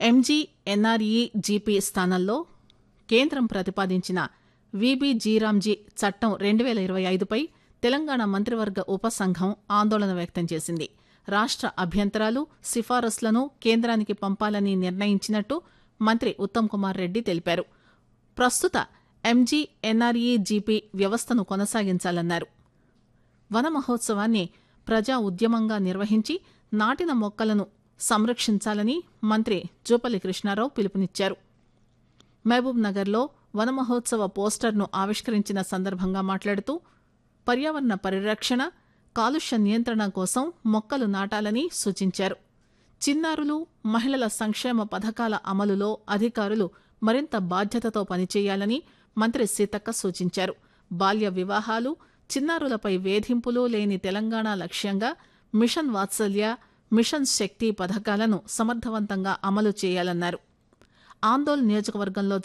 MG NRE GP స్థానంలో కేంద్రం ప్రతిపాదించిన వీబీజీరామ్జీ చట్టం రెండు వేల ఇరవై ఐదుపై తెలంగాణ మంత్రివర్గ ఉపసంఘం ఆందోళన వ్యక్తం చేసింది రాష్ట్ర అభ్యంతరాలు సిఫారసులను కేంద్రానికి పంపాలని నిర్ణయించినట్టు మంత్రి ఉత్తమ్ కుమార్ రెడ్డి తెలిపారు ప్రస్తుత ఎంజీ ఎన్ఆర్ఈ జీపీ వ్యవస్థను కొనసాగించాలన్నారు వన మహోత్సవాన్ని ప్రజా ఉద్యమంగా నిర్వహించి నాటిన మొక్కలను సంరక్షించాలని మంత్రి జూపల్లి కృష్ణారావు పిలుపునిచ్చారు మహబూబ్ నగర్లో వన మహోత్సవ పోస్టర్ను ఆవిష్కరించిన సందర్భంగా మాట్లాడుతూ పర్యావరణ పరిరక్షణ కాలుష్య నియంత్రణ కోసం మొక్కలు నాటాలని సూచించారు చిన్నారులు మహిళల సంక్షేమ పథకాల అమలులో అధికారులు మరింత బాధ్యతతో పనిచేయాలని మంత్రి సీతక్క సూచించారు బాల్య వివాహాలు చిన్నారులపై వేధింపులు లేని తెలంగాణ లక్ష్యంగా మిషన్ వాత్సల్య మిషన్ శక్తి పథకాలను సమర్థవంతంగా అమలు చేయాలన్నారు ఆందోళ్ నియోజకవర్గంలో